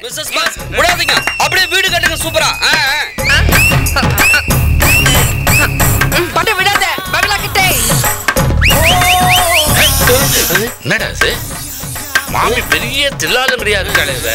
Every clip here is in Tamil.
மிஸ்ஸஸ் பாஸ் விடாதீங்க அப்படியே வீடு கட்டுங்க சூப்பரா ஆ, ஆ. பட்டு விடாத பங்களா கிட்டே என்னடா இது மாமி பெரிய தில்லாலங்கடியா இருக்காளே இவ.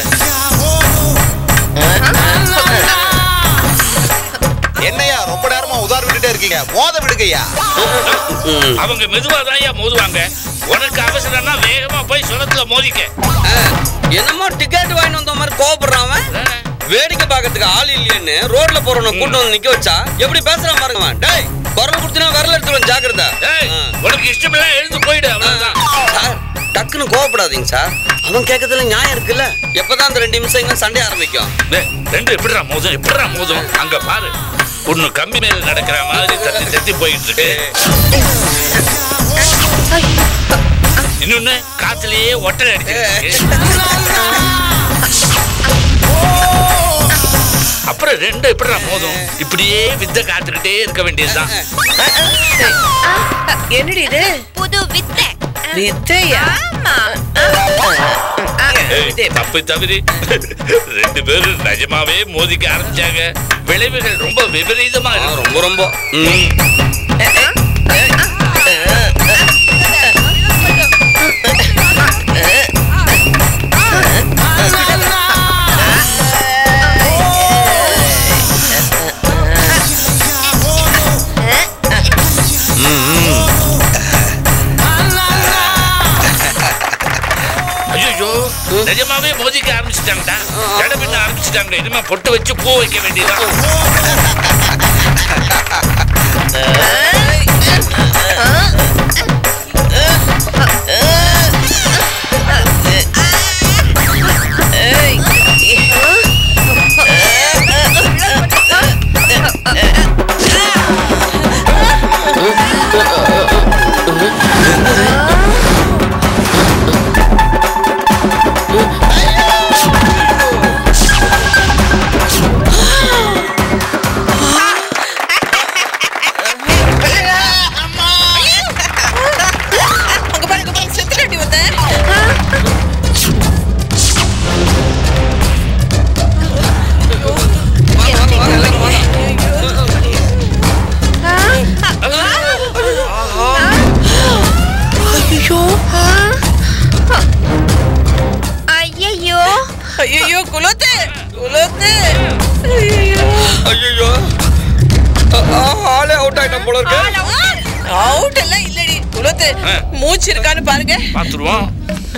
என்னையா ரொம்ப நேரமா உதார் விட்டுட்டே இருக்கீங்க மோத விடுங்கய்யா அவங்க மெதுவா தான் மோதுவாங்க உனக்கு அவசரம்னா வேகமா போய் சுரத்துல மோதிக்க ஆ, என்னமோ டிக்கெட் வாங்கிட்டு வந்த மாதிரி கோவப்படுறான் அவன். வேடிக்கை பார்க்கறதுக்கு ஆள் இல்லையேன்னு ரோட்ல போறவன கூட்டு வந்து நிக்க வச்சா எப்படி பேசுறான் பாருங்க அவன். டேய் குரல் கொடுத்தினா விரல் எடுத்துருவேன் ஜாக்கிரதை ஏய், ஆ. உனக்கு இஷ்டமில்ல எழுந்து போயிடு அவ்வளவுதான் சார் டக்குன்னு கோவப்படாதீங்க சார் அவன் கேட்கறதுல நியாயம் இருக்குல்ல எப்பதான் அந்த ரெண்டு நிமிஷம் இங்க சண்டை ஆரம்பிக்கும் டேய், ரெண்டு எப்படிடா மோதும் எப்படிடா மோதும் அங்க பாரு ஒண்ணு கம்பி மேல நடக்கிற மாதிரி தத்தி தத்தி போயிட்டு இருக்கு இன்னொன்னு காத்துலயே ஒட்டல் அடிச்சிருக்கு அப்புறம் ரெண்டு எப்படிடா மோதும் இப்படியே வித்த காத்துக்கிட்டே இருக்க வேண்டியதுதான் என்னடி இது புது வித்தை வித்தையா ஏய், தப்பு தவறி ரெண்டு பேரும் நிஜமாவே மோதிக்க ஆரம்பிச்சாங்க விளைவுகள் ரொம்ப விபரீதமா ஆ, இருக்கும் ரொம்ப ரொம்ப ம். ஐயோ நிஜமாவே மோதிக்க ஆரம்பிச்சிட்டாங்கடா ஜட பின்ன ஆரம்பிச்சிட்டாங்க இனிமே பொட்டு வச்சு பூ வைக்க வேண்டியதுதான் அங்க பாருங்க பாருங்க செத்துலடி வந்த வாங்க, வாங்க, எல்லாரும் வாங்க. ஐயோ ஐயோ ஐயோ குலத்து குலத்து ஐயோ ஐயோ ஆளே அவுட் ஆயிட்டான் போல இருக்கு அவுட் எல்லாம் இல்லடி குலத்து மூச்சு இருக்கான்னு பாருங்க பாத்துருவோம்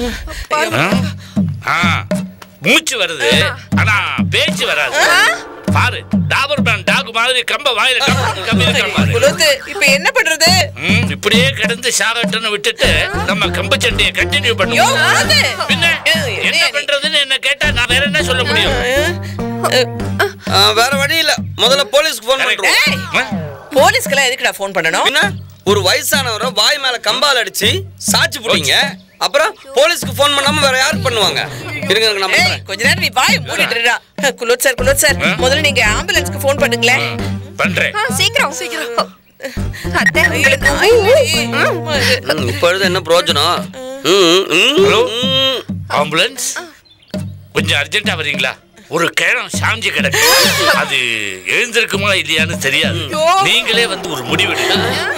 ஆ? ஆ, மூச்சு வருது ஆனா பேச்சு வராது பாரு டாபர் மேன் டாக் மாதிரி கம்ப வாயில கம்பி கம்பி இருக்கிற மாதிரி குலத்து இப்ப என்ன பண்றது ம், இப்படியே கிடந்து சாகட்டுன்னு விட்டுட்டு நம்ம கம்பு சண்டையை கண்டினியூ யோ பண்ணுவோம் குலத்து பின்ன என்ன பண்றதுன்னு என்ன கேட்டா நான் வேற என்ன சொல்ல முடியும் ஆ, வேற வழி இல்ல முதல்ல போலீஸ்க்கு போன் Correct. பண்றோம் ஆ? போலீஸ்க்கெல்லாம் எதுக்குடா ஃபோன் பண்ணணும் என்ன ஒரு வயசானவரை வாய் மேல கம்பால் அடிச்சு சாட்சி போட்டீங்க அப்புறம் போலீஸ்க்கு ஃபோன் பண்ணாம வேற யாருக்கு பண்ணுவாங்க இருங்க இருங்க நான் ஏய் பண்றேன். கொஞ்ச நேரம் நீ வாய் மூடிட்டுடா குலோத் சார் குலோத் சார் ஆ? முதல்ல நீங்க ஆம்புலன்ஸ்க்கு ஃபோன் பண்ணுங்களேன் பண்றேன் ஆ, சீக்கிரம் சீக்கிரம் அத்தை உங்களுக்கு ம், இப்பொழுது என்ன பிரயோஜனம் ம், ம், ஹலோ? ம். ஆம்புலன்ஸ் கொஞ்சம் அர்ஜென்ட்டா வரீங்களா ஒரு கிழம் சாஞ்சி கிடக்கு அது எழுந்திருக்குமா இல்லையான்னு தெரியாது நீங்களே வந்து ஒரு முடிவெடுங்க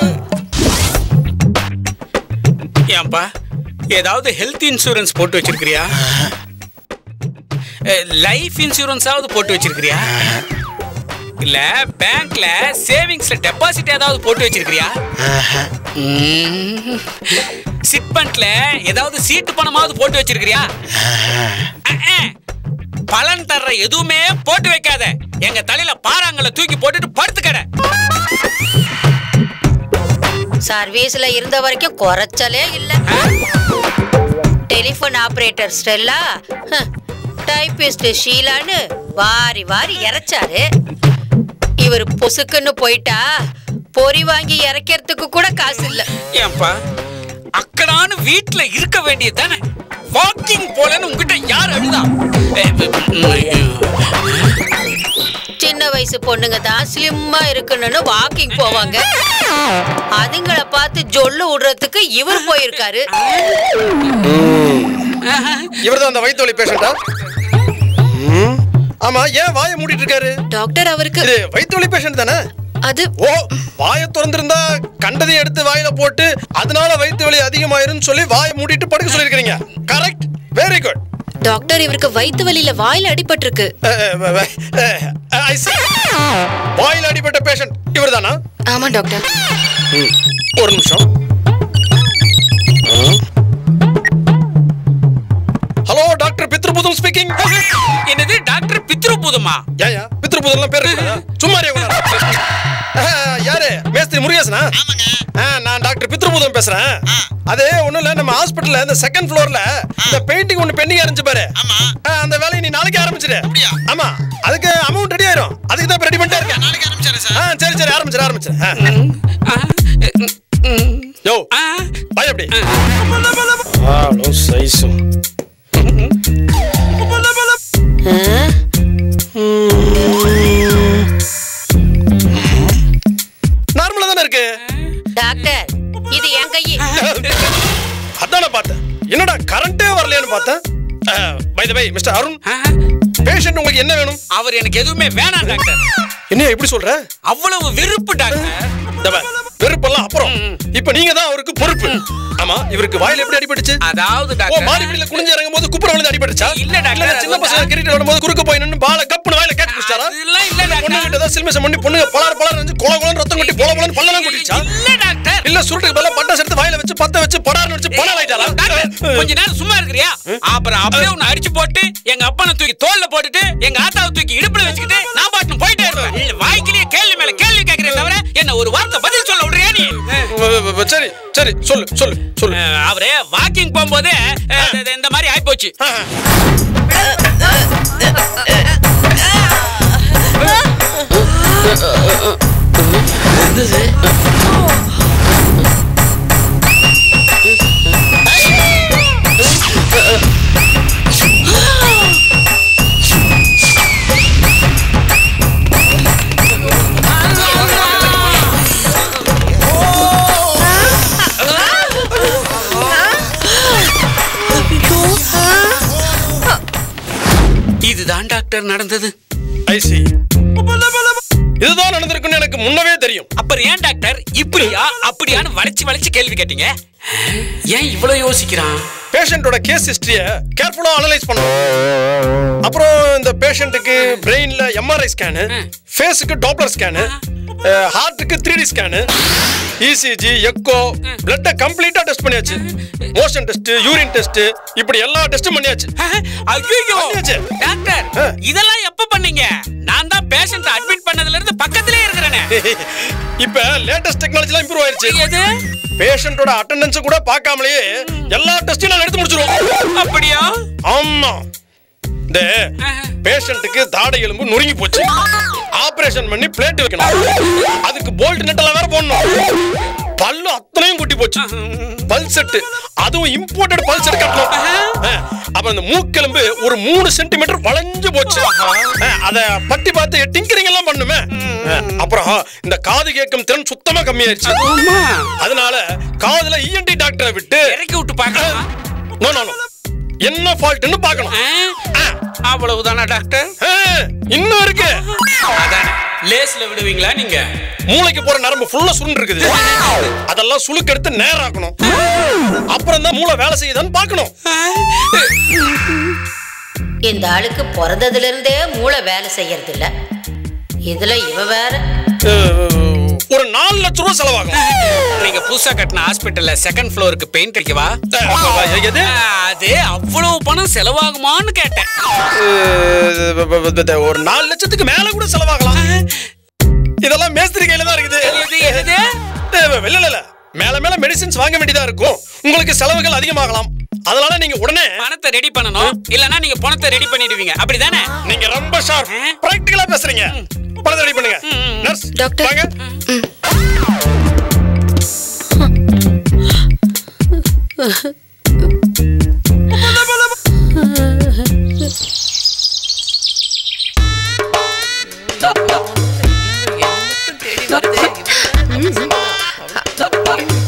ஏன்பா ஏதாவது ஹெல்த் இன்சூரன்ஸ் போட்டு வச்சிருக்கிறியா லைஃப் இன்சூரன்ஸாவது போட்டு வச்சிருக்கிறியா இல்ல பேங்க்ல சேவிங்ஸ்ல டெபாசிட் ஏதாவது போட்டு வச்சிருக்கிறியா சிட்பண்ட்ல ஏதாவது சீட்டு பணமாவது போட்டு வச்சிருக்கிறியா அஹ், அஹ். பலன் தர்ற எதுவுமே போட்டு வைக்காத எங்க தலையில பாறாங்களை தூக்கி போட்டுட்டு படுத்துக்கட சர்வீஸ்ல இருந்த வரைக்கும் குறைச்சலே இல்ல டெலிபோன் ஆபரேட்டர் ஸ்டெல்லா டைபிஸ்ட் ஷீலான்னு வாரி வாரி இறைச்சாரு இவர் பொசுக்குன்னு போயிட்டா பொறி வாங்கி இறைக்கிறதுக்கு கூட காசு இல்ல ஏன்பா அக்கடான்னு வீட்ல இருக்க வேண்டியது தானே வாக்கிங் போலன்னு உங்ககிட்ட யார் அழுதா சின்ன வயசு பொண்ணுங்க தான் ஸ்லிம்மா இருக்கணும்னு வாக்கிங் போவாங்க அதுங்கள பார்த்து ஜொல்லு விடுறதுக்கு இவர் போயிருக்காரு இவர்தான் அந்த வயிற்று வலி பேஷண்டா ம். ஆமா ஏன் வாயை மூடிட்டு இருக்காரு டாக்டர் அவருக்கு இது வயிற்று வலி பேஷண்ட் தானே அது ஓ வாயை திறந்திருந்தா கண்டதையும் எடுத்து வாயில போட்டு அதனால வயிற்று வலி அதிகமாயிருன்னு சொல்லி வாயை மூடிட்டு படுக்க சொல்லிருக்கீங்க கரெக்ட் வெரி குட் டாக்டர் இவருக்கு வயித்து வலியில வாயில அடிபட்டிருக்கு வாயில் அடிபட்ட பேஷண்ட் இவர் தானா ஆமா டாக்டர் ஒரு நிமிஷம் ஹலோ டாக்டர் பித்ருபுதம் ஸ்பீக்கிங் என்னது டாக்டர் பித்ரு பூதமா ஏயா பித்ருபுதம்லாம் பேர் இருக்குதா? சும்மா இரு கொஞ்ச நேரம். ஆஹ், யாரு மேஸ்திரி முருகேசனா ஆ, நான் டாக்டர் பித்ருபூதம் பேசுறேன் அது ஒண்ணும் இல்ல நம்ம ஹாஸ்பிடல்ல இந்த செகண்ட் ஃப்ளோர்ல இந்த பெயிண்டிங் ஒண்ணு பெண்டிங் இருந்துச்சு பாரு ஆ, அந்த வேலையை நீ நாளைக்கு ஆரம்பிச்சிடு ஆமா அதுக்கு அமௌண்ட் ரெடி ஆயிரும் அதுக்கு தான் ரெடி பண்ணிட்டே இருக்கேன் நாளைக்கு ஆரம்பிச்சாரு ஆ சரி சரி ஆரம்பிச்சிரு ஆரம்பிச்சிரு ஆ. யோ பாய் அப்படி ஆளும் சைஸும் நார்மலா தானே இருக்கு டாக்டர் இது என் கை அதான் நான் பார்த்தேன் என்னடா கரண்டே வரலையான்னு பார்த்தேன் by the by mister Arun patient உங்களுக்கு என்ன வேணும் அவர் எனக்கு எதுவுமே வேணாம் டாக்டர் என்ன எப்படி சொல்ற அவ்வளவு வெறுப்பு டாக்டர் இந்த பார், வெறுப்பெல்லாம் அப்புறம் இப்ப நீங்க தான் அவருக்கு பொறுப்பு ஆமா இவருக்கு வாயில எப்படி அடிபட்டுச்சு அதாவது ஓ டாக்டர் மாடிப்படியில குனிஞ்சு இறங்கும் போது குப்புற விழுந்து அடிபட்டுச்சா இல்ல, டாக்டர், இல்ல, சின்ன அது பசங்க கிரிக்கெட் விளையாடும் போது குறுக்க போய் நின்னு பால கப்புனு வாயில கேட்ச் பிடிச்சாரா அதெல்லாம் இல்ல டாக்டர். பொண்ணு கிட்ட ஏதாவது சில்மிசம் பண்ணி பொண்ணுங்க பலார் பலார் வந்து கொல கொலன்னு ரத்தம் கொட்டி பொல பொலன்னு பல்லெல்லாம் கொட்டிச்சா இல்ல டாக்டர் இல்ல சுருட்டுக்கு பதிலா பட்டாசு எடுத்து வாயில வச்சு பத்த வச்சு படார்னு வச்சு பணம் ஆயிட்டாரா டாக்டர், கொஞ்ச நேரம் சும்மா இருக்கிறியா அப்புறம் அப்படியே உன்னை அடிச்சு போட்டு எங்க அப்பனை தூக்கி தோல்ல போட்டுட்டு எங்க ஆத்தாவை தூக்கி இடுப்புல வச்சுக்கிட்டு நான் பாட்டு போயிட்டே இருப்பேன் இல்ல, வாய்க்கிலேயே கேள்வி மேல கேள்வி கேட்கிறேன் தவிர என்ன ஒரு வார்த்தை பதில் சொல்ல விடுறியா நீ சரி சரி சொல்லு சொல்லு சொல்லு அஹ், அவரே வாக்கிங் போகும்போது அஹ், இது- இந்த மாதிரி ஆயிப்போச்சு இதுதான் டாக்டர் நடந்தது ஐசி இதுதான் நடந்திருக்குன்னு எனக்கு முன்னவே தெரியும் அப்புறம் ஏன் டாக்டர் இப்படியா அப்படியான்னு வளைச்சு வளைச்சு கேள்வி கேட்டீங்க ஏன் இவ்வளவு யோசிக்கிறான் பேஷண்டோட கேஸ் ஹிஸ்டரிய கேர்ஃபுல்லா அனலைஸ் பண்ணணும் அப்புறம் இந்த பேஷண்ட்டுக்கு பிரெயின்ல எம்ஆர்ஐ ஸ்கேனு ஃபேஸுக்கு டாப்லர் ஸ்கேனு ஹார்ட்டுக்கு three D scan ECG echo பிளட்டை கம்ப்ளீட்டா டெஸ்ட் பண்ணியாச்சு மோஷன் டெஸ்ட் யூரின் டெஸ்ட் இப்படி எல்லா டெஸ்டும் பண்ணியாச்சு ஐயோ பண்ணியாச்சு. டாக்டர் ஆ. இதெல்லாம் எப்ப பண்ணீங்க நான் தான் பேஷண்ட் அட்மிட் பண்ணதுல இருந்து பக்கத்திலே இருக்கிறேனே இப்ப லேட்டஸ்ட் டெக்னாலஜிலாம் இம்ப்ரூவ் ஆயிருச்சு எது பேஷண்டோட அட்டெண்டன்ஸ் கூட பார்க்காமலேயே எல்லா டெஸ்டையும் நான் எடுத்து முடிச்சிருவோம் அப்படியா ஆமா இந்த பேஷண்ட்டுக்கு தாடை எலும்பு நொறுங்கி போச்சு ஆபரேஷன் பண்ணி பிளேட் வைக்கணும் அதுக்கு போல்ட் நெட்டெல்லாம் வேற போடணும் பல்லு அத்தனையும் கொட்டி போச்சு பல் செட்டு அதுவும் இம்போர்ட்டட் பல் செட் கட்டணும் அஹ், அப்ப அந்த மூக்கெலும்பு ஒரு மூணு சென்டிமீட்டர் வளைஞ்சு போச்சு அஹ், அத பட்டி பார்த்து டிங்கரிங் எல்லாம் பண்ணுமே அஹ், அப்புறம் இந்த காது கேட்கும் திறன் சுத்தமா கம்மியாயிருச்சு அதனால காதுல இஎன்டி டாக்டரை விட்டு இறக்கி விட்டு பார்க்கலாம் நோ நோ நோ என்ன ஃபால்ட்னு பார்க்கணும் அவ்வளவுதானா டாக்டர் அஹ், இன்னும் இருக்கு அதானே லேஸ்ல விடுவீங்களா நீங்க மூளைக்கு போற நரம்பு ஃபுல்லா சுருண்டு இருக்குது அதெல்லாம் சுளுக்கு எடுத்து நேராக்கணும் அப்புறம் தான் மூளை வேலை செய்யுதான்னு பார்க்கணும் இந்த ஆளுக்கு பிறந்ததுல இருந்தே மூளை வேலை செய்யறது இல்ல இதுல இவ வேற அஹ், ஒரு நாலு லட்சம் ரூபாய் செலவாகும் நீங்க புதுசா கட்டின ஹாஸ்பிட்டல்ல செகண்ட் ஃப்ளோருக்கு பெயிண்ட் அடிக்கவா அஹ், எது அது அவ்வளவு பணம் செலவாகுமான்னு கேட்டேன் அஹ், ஒரு நாலு லட்சத்துக்கு மேல கூட செலவாகலாம் இதெல்லாம் மேஸ்திரி கையில தான் இருக்குது எது, எது? அஹ், இல்ல இல்ல இல்ல மேல மேல மெடிசின்ஸ் வாங்க வேண்டியதா இருக்கும் உங்களுக்கு செலவுகள் அதிகமாகலாம் அதனால நீங்க உடனே பணத்தை ரெடி பண்ணணும் இல்லனா நீங்க பணத்தை ரெடி பண்ணிடுவீங்க அப்படிதானே நீங்க ரொம்ப ஷார்ப் பிராக்டிகலா பேசுறீங்க பணத்தை ரெடி பண்ணுங்க நர்ஸ் டாக்டர். வாங்க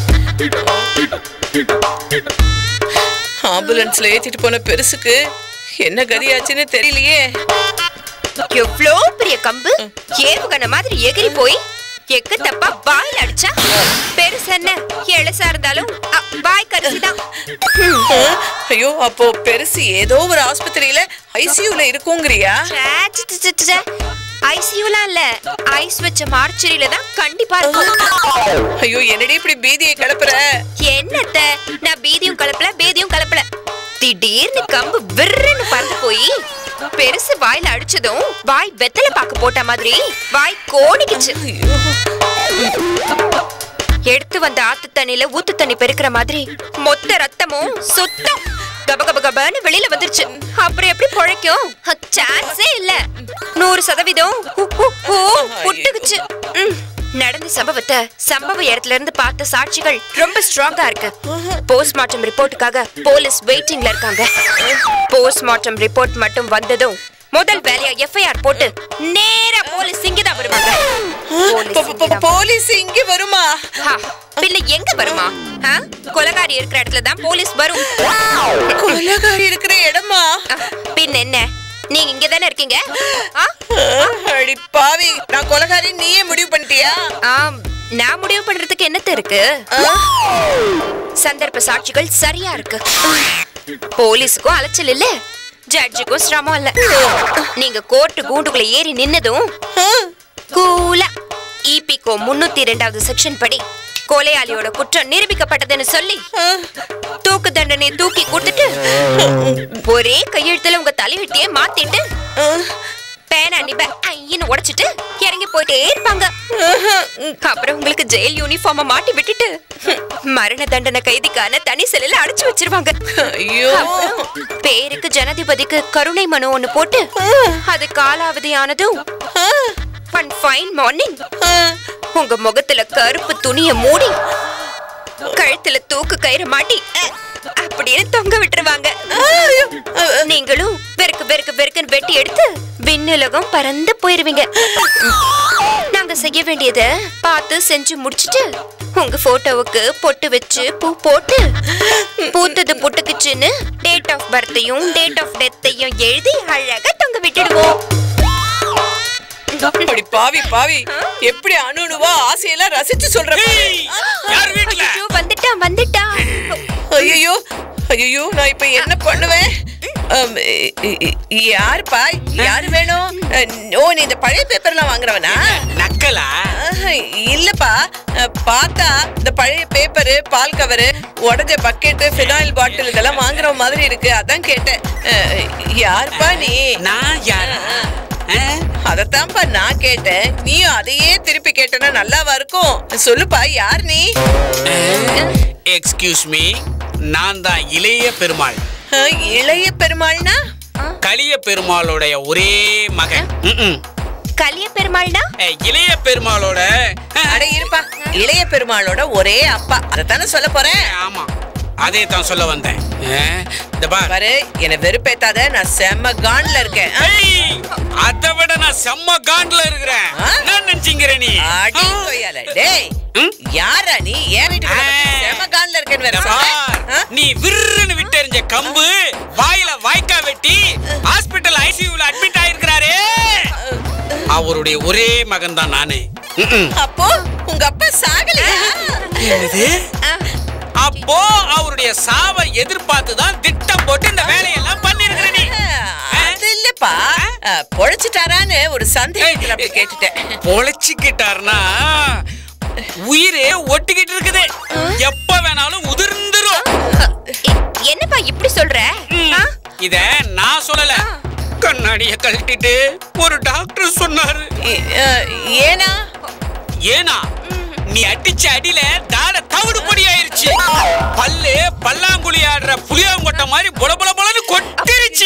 ஆம்புலன்ஸ்ல ஏத்திட்டு போன பெருசுக்கு என்ன கதியாச்சுன்னு தெரியலையே எவ்ளோ பெரிய கம்பு ஏவுகணை மாதிரி எகிரி போய் எக்கு தப்பா வாயில் அடிச்சா பெருசு என்ன எழசா இருந்தாலும் அ, வாய் கரிசிதான் ஐயோ அப்போ பெருசு ஏதோ ஒரு ஆஸ்பத்திரியில ஐசியூல இருக்குங்கிறியா ஐசியூலாம் இல்ல ஐஸ் வச்ச மார்ச்சரியில தான் கண்டிப்பா இருக்கும் ஐயோ என்னடி இப்படி பீதியை கிளப்புற என்னத்த நான் பீதியும் கலப்பல பேதியும் கலப்பல திடீர்னு கம்பு விர்ருன்னு பறந்து போய் பெருசு வாயில அடிச்சதும் வாய் வெத்தலை பாக்கு போட்ட மாதிரி வாய் கோணிக்குச்சு எடுத்து வந்த ஆத்து தண்ணியில ஊத்து தண்ணி பெருக்கிற மாதிரி மொத்த ரத்தமும் சுத்தம் கப கப கபன்னு வெளியில வந்துருச்சு அப்புறம் எப்படி பொழைக்கும் சான்ஸே இல்ல நூறு சதவீதம் ஹு, ஹு, ஹு, புட்டுக்குச்சு ம். நடந்த சம்பவத்தை சம்பவ இடத்துல இருந்து பார்த்த சாட்சிகள் ரொம்ப ஸ்ட்ராங்கா இருக்கு போஸ்ட்மார்ட்டம் ரிப்போர்ட்டுக்காக போலீஸ் வெயிட்டிங்ல இருக்காங்க போஸ்ட்மார்ட்டம் ரிப்போர்ட் மட்டும் வந்ததும் முதல் வேலையா எஃப்ஐஆர் போட்டு நேரா போலீஸ் இங்க தான் வருவாங்க போலீஸ் போ- போ- இங்க தான் போலீஸ் இங்க வருமா ஹா, பின்ன எங்க வருமா ஆ? கொலகாரி இருக்கிற இடத்துல தான் போலீஸ் வரும் கொலகாரி இருக்கிற இடமா ஆ, பின்ன என்ன நீங்க இங்க தானே இருக்கீங்க ஆ? அடி பாவி நான் கொலகாரி நீயே முடிவு பண்ணிட்டியா ஆம், நான் முடிவு பண்றதுக்கு என்னத்த இருக்கு சந்தர்ப்ப சாட்சிகள் சரியா இருக்கு போலீஸுக்கும் அலைச்சல் இல்ல ஜட்ஜுக்கும் சிரமம் இல்ல நீங்க கோர்ட்டு கூண்டுக்குள்ள ஏறி நின்னதும் கூலா இபிகோ முன்னூத்தி ரெண்டாவது செக்ஷன் படி கொலையாளியோட குற்றம் நிரூபிக்கப்பட்டதுன்னு சொல்லி தூக்கு தண்டனை தூக்கி கொடுத்துட்டு ஒரே கையெழுத்துல உங்க தலைவெட்டியே மாத்திட்டு பேனா நிப ஐயின்னு உடைச்சிட்டு இறங்கி போயிட்டே இருப்பாங்க அப்புறம் உங்களுக்கு ஜெயில் யூனிஃபார்ம மாட்டி விட்டுட்டு மரண தண்டனை கைதிக்கான தனி செல்லில் அடைச்சு வச்சிருவாங்க ஐயோ அப்புறம் பேருக்கு ஜனாதிபதிக்கு கருணை மனு ஒண்ணு போட்டு அது காலாவதி ஆனதும் ஒன் ஃபைன் மார்னிங் உங்க முகத்துல கருப்பு துணிய மூடி கழுத்துல தூக்கு கயிறு மாட்டி அஹ், அப்படின்னு தொங்க விட்டுருவாங்க நீங்களும் பெருக்கு பெருக்கு பெருக்குன்னு வெட்டி எடுத்து விண்ணுலகம் பறந்து போயிருவீங்க நாங்க செய்ய வேண்டியத பார்த்து செஞ்சு முடிச்சிட்டு உங்க போட்டோவுக்கு பொட்டு வச்சு பூ போட்டு பூத்தது புட்டுக்குச்சுன்னு டேட் ஆஃப் பர்த்தையும் டேட் ஆஃப் டெத்தையும் எழுதி அழகா தொங்க விட்டுடுவோம் அடி பாவி பாவி எப்படி அணுணுவா ஆசையெல்லாம் ரசிச்சு சொல்ற பாரு. யார் வீட்டுல ஐயோ வந்துட்டா வந்துட்டா ஐயோ ஐயோ நான் இப்ப என்ன பண்ணுவேன் அம், இ- இ- இ- யாருப்பா யாரு வேணும் அஹ், ஓ நீ இந்த பழைய பேப்பர்லாம் வாங்குறவனா நக்கலா ஆஹ், இல்லப்பா அஹ், பார்த்தா இந்த பழைய பேப்பரு பால் கவரு உடஞ்ச பக்கெட்டு ஃபினாயில் பாட்டில் இதெல்லாம் வாங்குற மாதிரி இருக்கு அதான் கேட்டேன் அஹ், யாருப்பா நீ நான் யாரா ஆ? அதத்தான்ப்பா நான் கேட்டேன் நீயும் அதையே திருப்பி கேட்டனா நல்லாவா இருக்கும் சொல்லுப்பா யார் நீ எக்ஸ்கியூஸ் மீ நான் தான் இளைய பெருமாள் அஹ், இளைய பெருமாள்னா கலிய பெருமாளுடைய ஒரே மகன் ம்ம். கலிய பெருமாள்னா ஏய், இளைய பெருமாளோட அட இருப்பா இளைய பெருமாளோட ஒரே அப்பா அதைத்தானே சொல்ல போறேன் ஆமா அதே தான் சொல்ல வந்தேன் ஆ, இந்த பார் பாரு என்ன வெறுப்பேத்தாத நான் செம்ம கான்ல இருக்கேன் அஹ், ஏய், அதை விட நான் செம்ம காண்ட்ல இருக்கிறேன் ஆ? என்ன நினைச்சீங்கிற நீ அடி கொய்யால. டேய் ம்? யாரா நீ ஏன் வீட்டுக்கு ஆ. செம்ம கான்ல இருக்கேன்னு வேற இந்த சொல்ற? பார், ஆ? நீ விருன்னு விட்டெறிஞ்ச கம்பு வாயில வாய்க்கா வெட்டி ஹாஸ்பிடல் ஐசியூல அட்மிட் ஆயிருக்கிறாரே அவருடைய ஒரே மகன் தான் நானு ம்ம். அப்போ உங்க அப்பா சாகலையா என்னது அப்போ அவருடைய சாவை எதிர்பார்த்து தான் திட்டம் போட்டு இந்த வேலையெல்லாம் பண்ணிருக்கிற நீ அது இல்லப்பா அஹ், பொழைச்சிட்டாரான்னு ஒரு சந்தேகத்துல அப்படி கேட்டுட்டேன் பொழைச்சிக்கிட்டாருன்னா உயிரே ஒட்டிக்கிட்டு இருக்குது எப்ப வேணாலும் உதிர்ந்துரும் எ- என்னப்பா இப்படி சொல்ற ம். ஆ? இத நான் சொல்லல கண்ணாடிய கழட்டிட்டு ஒரு டாக்டர் சொன்னாரு இ- அஹ், ஏனா ஏனா நீ அடிச்ச அடியில தாட தவிடு பொடி ஆயிருச்சு பல்லு பல்லாங்குழி ஆடுற புளியாங்கொட்டை மாதிரி பொல பொல பொலன்னு கொட்டிருச்சு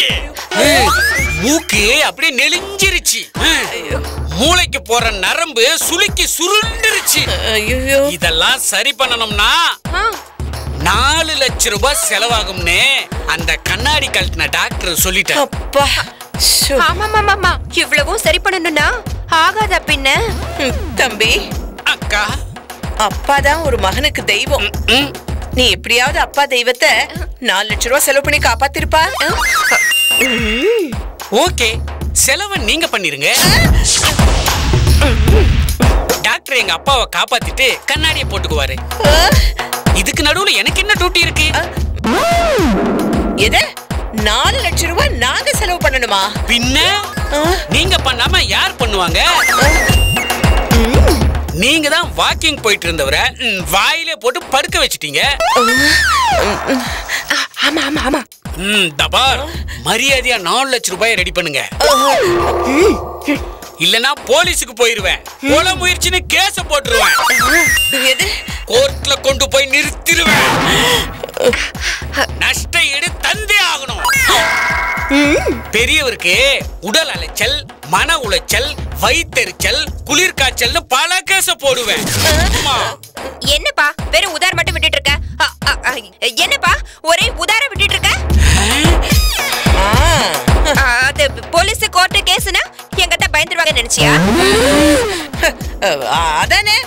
மூக்கு அப்படியே நெளிஞ்சிருச்சு மூளைக்கு போற நரம்பு சுளுக்கி சுருண்டுருச்சு ஐயோ இதெல்லாம் சரி பண்ணணும்னா ஆ. நாலு லட்சம் ரூபாய் செலவாகும்னு அந்த கண்ணாடி கழட்டின டாக்டர் சொல்லிட்டார் அப்பா ஷோ. ஆமாமாமாமா இவ்வளவும் சரி பண்ணணும்னா ஆகாதா பின்ன ம், தம்பி அக்கா அப்பாதான் ஒரு மகனுக்கு தெய்வம் ம், நீ எப்படியாவது அப்பா தெய்வத்தை நாலு லட்ச ரூபா செலவு பண்ணி காப்பாத்திருப்பா ஓகே செலவை நீங்க பண்ணிருங்க டாக்டர் எங்க அப்பாவை காப்பாத்திட்டு கண்ணாடியை போட்டுக்குவாரு இதுக்கு நடுவுல எனக்கு என்ன டியூட்டி இருக்கு எது நாலு லட்சம் ரூபாய் நாங்க செலவு பண்ணணுமா பின்ன நீங்க பண்ணாம யார் பண்ணுவாங்க நீங்க தான் வாக்கிங் போயிட்டு இருந்தவரை ம், வாயிலே போட்டு படுக்க வச்சிட்டீங்க ஆமா ஆமா ஆமா ம் தபார் மரியாதையா நாலு லட்சம் ரூபாய் ரெடி பண்ணுங்க இல்லனா போலீஸுக்கு போயிருவேன் கொலை முயற்சின்னு கேஸ போட்டுருவேன் எது கோர்ட்ல கொண்டு போய் நிறுத்திடுவேன் நஷ்ட ஈடு தந்தே ஆகணும் பெரியவருக்கு உடல் அலைச்சல் மன உளைச்சல் வயித்தெரிச்சல் குளிர்காய்ச்சல்னு பல கேஸ போடுவேன் ஆமா. என்னப்பா வெறும் உதார் மட்டும் விட்டுட்டு இருக்க அ, அ, அ, என்னப்பா ஒரே உதார விட்டுட்டு இருக்க அ, அது போலீஸ் கோர்ட்டு கேஸ்னா எங்கிட்ட பயந்துருவாங்க நினைச்சியா அதானே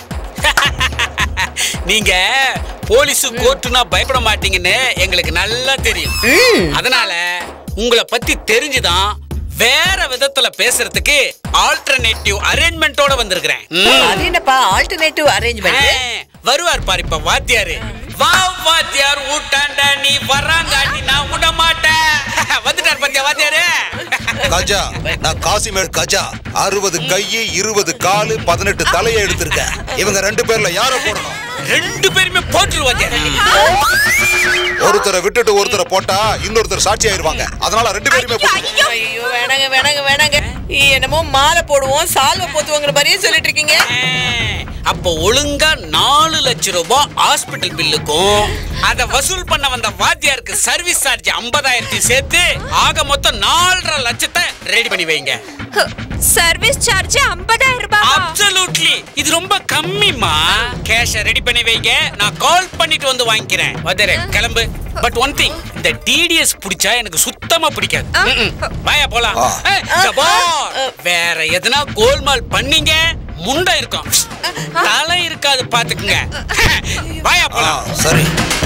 நீங்க போலீஸ் கோர்ட்டுனா பயப்பட மாட்டீங்கன்னு எங்களுக்கு நல்லா தெரியும் அதனால உங்களை பத்தி தெரிஞ்சுதான் வேற விதத்துல பேசுறதுக்கு ஆல்டர்னேட்டிவ் அரேஞ்ச்மெண்டோட வந்திருக்கிறேன் ம். அது என்னப்பா ஆல்டர்னேட்டிவ் அரேஞ்ச்மெண்ட் ஆ, வருவார் பாரு இப்ப வாத்தியாரு வா வாத்தியார் ஊட்டாண்ட நீ வராங்காட்டி நான் விட மாட்டேன் வந்துட்டார் பாத்தியா வாத்தியாரு கஜா நான் காசிமேடு கஜா அறுபது கையு இருபது காலு பதினெட்டு தலையை எடுத்திருக்கேன் இவங்க ரெண்டு பேர்ல யார போடணும் ரெண்டு பேருமே போட்டுரு வாத்தியார் ஒருத்தரை விட்டுட்டு ஒருத்தரை போட்டா இன்னொருத்தர் சாட்சி ஆயிருவாங்க அதனால ரெண்டு பேருமே போட்டுருவோம் ஐயோ வேணாங்க வேணாங்க வேணாங்க என்னமோ மாலை போடுவோம் சால்வை போத்துவோங்கிற மாதிரியே சொல்லிட்டு இருக்கீங்க அப்போ ஒழுங்கா நாலு லட்சம் ரூபாய் ஹாஸ்பிட்டல் பில்லுக்கும் அத வசூல் பண்ண வந்த வாத்தியாருக்கு சர்வீஸ் சார்ஜ் ஐம்பதாயிரத்தையும் சேர்த்து ஆக மொத்தம் நாலரை லட்சத்தை ரெடி பண்ணி வைங்க சர்வீஸ் சார்ஜ் ஐம்பதாயிரம் ரூபாய் அப்சல்யூட்லி இது ரொம்ப கம்மிமா கேஷ ரெடி பண்ணி வைங்க நான் கால் பண்ணிட்டு வந்து வாங்கிக்கிறேன் வதரே கிளம்பு பட் ஒன் திங் இந்த டிடிஎஸ் பிடிச்சா எனக்கு சுத்தமா பிடிக்காது ம்ம். வாயா போலாம் ஆ. ஏய், இங்க போ. வேற எதனா கோல்மால் பண்ணீங்க முண்டை இருக்கும் தலை இருக்காது பாத்துக்குங்க வாயா ஆ, போலாம் சரி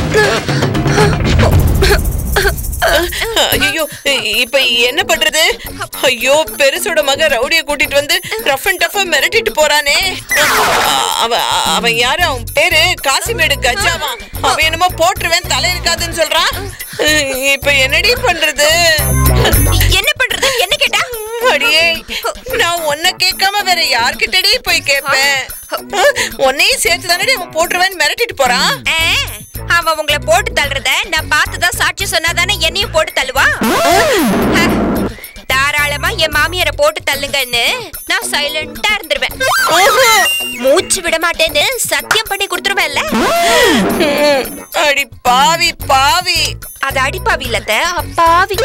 ஐயோ இப்ப என்ன பண்றது ஐயோ பெருசோட மக ரவுடிய கூட்டிட்டு வந்து ரஃப் அண்ட் டஃபா மிரட்டிட்டு போறானே அவன் அவன் யாரு அவன் பேரு காசிமேடு கஜாவா அவன் என்னமோ போட்டுருவேன் தலை இருக்காதுன்னு சொல்றான் இப்ப என்னடி பண்றது என்ன பண்றது என்ன கேட்டா அடியே நான் உன்னை கேட்காம வேற யார்கிட்டடி போய் கேட்பேன் உன்னையும் சேர்த்து தானடி அவன் போட்டுருவேன்னு மிரட்டிட்டு போறான் ஆ, அவன் உங்களை போட்டு தள்ளுறத நான் பார்த்துதான் சாட்சி சொன்னாதானே என்னையும் போட்டு தள்ளுவா தாராளமா என் மாமியாரை போட்டு தள்ளுங்கன்னு நான் சைலண்டா இருந்துருவேன் மூச்சு விட மாட்டேன்னு சத்தியம் பண்ணி கொடுத்துருவேன்ல அடி பாவி பாவி அது அடிப்பாவி இல்லத்த அப்பாவி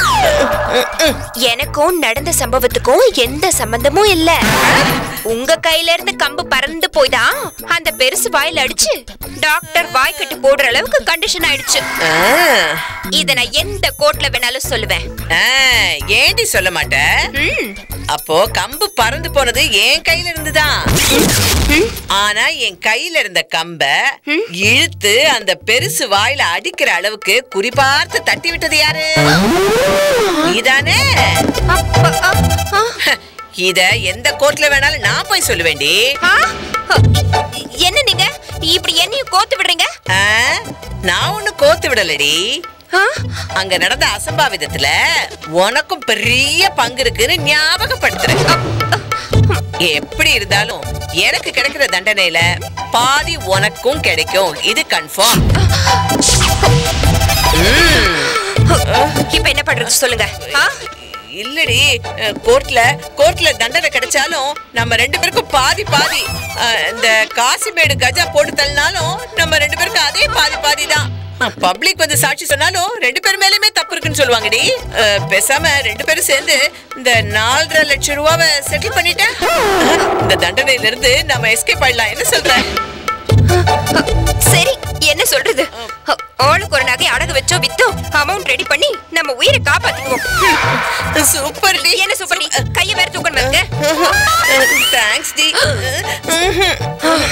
எனக்கும் நடந்த சம்பவத்துக்கும் எந்த சம்பந்தமும் இல்ல உங்க கையில இருந்து கம்பு பறந்து போய்தான் அந்த பெருசு வாயில அடிச்சு டாக்டர் வாய்க்கட்டு போடுற அளவுக்கு கண்டிஷன் ஆயிடுச்சு ஆ, இத நான் எந்த கோர்ட்ல வேணாலும் சொல்லுவேன் ஆ, ஏண்டி சொல்ல மாட்ட ம், அப்போ கம்பு பறந்து போனது என் கையில இருந்துதான் ஆனா என் கையில இருந்த கம்ப இழுத்து அந்த பெருசு வாயில அடிக்கிற அளவுக்கு குறிபார்த்து தட்டி விட்டது யாரு நீதானே அப்ப, அ, அ, இத எந்த கோர்ட்ல வேணாலும் நான் போய் சொல்லுவேண்டி ஆ, அ, என்ன நீங்க இப்படி என்னையும் கோத்து விடுறீங்க ஆ, நான் ஒண்ணு கோத்து விடலடி ஆ, அங்க நடந்த அசம்பாவிதத்துல உனக்கும் பெரிய பங்கு இருக்குன்னு ஞாபகப்படுத்துறேன் எப்படி இருந்தாலும் எனக்கு கிடைக்கிற தண்டனையில பாதி உனக்கும் கிடைக்கும் இது கன்ஃபார்ம் இப்ப என்ன பண்றது சொல்லுங்க ஆ? இல்லடி அஹ், கோர்ட்ல கோர்ட்ல தண்டனை கிடைச்சாலும் நம்ம ரெண்டு பேருக்கும் பாதி பாதி அஹ், இந்த காசிமேடு கஜா போட்டு தள்ளினாலும் நம்ம ரெண்டு பேருக்கும் அதே பாதி பாதி தான் பப்ளிக் வந்து சாட்சி சொன்னாலும் ரெண்டு பேர் மேலயுமே தப்பு இருக்குன்னு சொல்லுவாங்கடி அஹ், பேசாம ரெண்டு பேரும் சேர்ந்து இந்த நாலரை லட்சம் ரூபாவை செட்டில் பண்ணிட்டேன் இந்த தண்டனையில இருந்து நம்ம எஸ்கேப் ஆயிடலாம் என்ன சொல்ற சரி என்ன சொல்றது ஆளுக்கு ஒரு நகை அடகு வச்சோ வித்தோ அமௌண்ட் ரெடி பண்ணி நம்ம உயிரை காப்பாத்திக்குவோம் சூப்பர் டி என்ன சூப்பர் நீ கைய வேற தூக்கணும் இருக்கு தேங்க்ஸ் டி